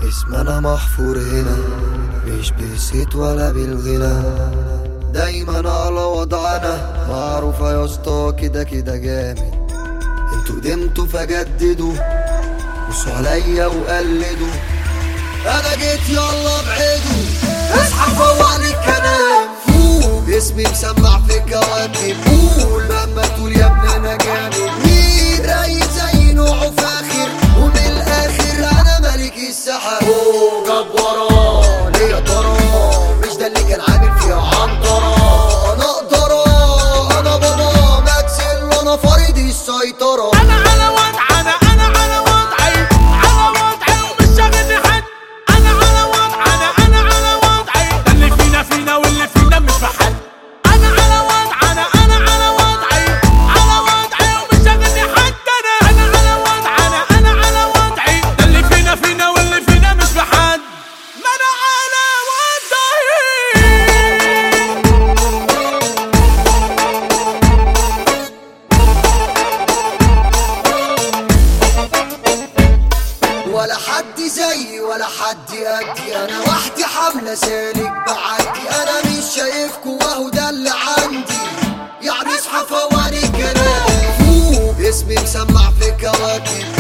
اسمنا محفور هنا مش بالصيت ولا بالغنى دايما على وضعنا معروفة يا اسطى كده كده جامد انتوا قدمتوا فجددوا بصوا عليا وقلدوا انا جيت يلا ابعدوا اصحى فوق الكلام فوق اسمي مسمع في الكواكب قول لما تقول يا ابني انا جامد مين رايق زي نوعه فاخر ومن الاخر انا ملك السحاب اوه جاب وراه ليا ترى مش ده اللي كان عامل فيها عنترة انا اقدر انا بابا ماكسل وانا فريد السيطرة انا على وضعنا انا على وضعي على وضعي ومش شاغلني حد انا على وضعنا انا على وضعي ده اللي فينا فينا واللي فينا مش في حد انا على وضعنا انا على وضعي على وضعي ومش شاغلني حد انا انا على وضعنا انا على وضعي ده اللي فينا فينا واللي فينا مش في حد ما انا على وضعي ولا حد زيي ولا حد قدي انا وحدي حملة سالك بعدي انا مش شايفكوا وهو ده اللي عندي يعني اصحى فواني كلام فوق اسمي مسمع في كواكب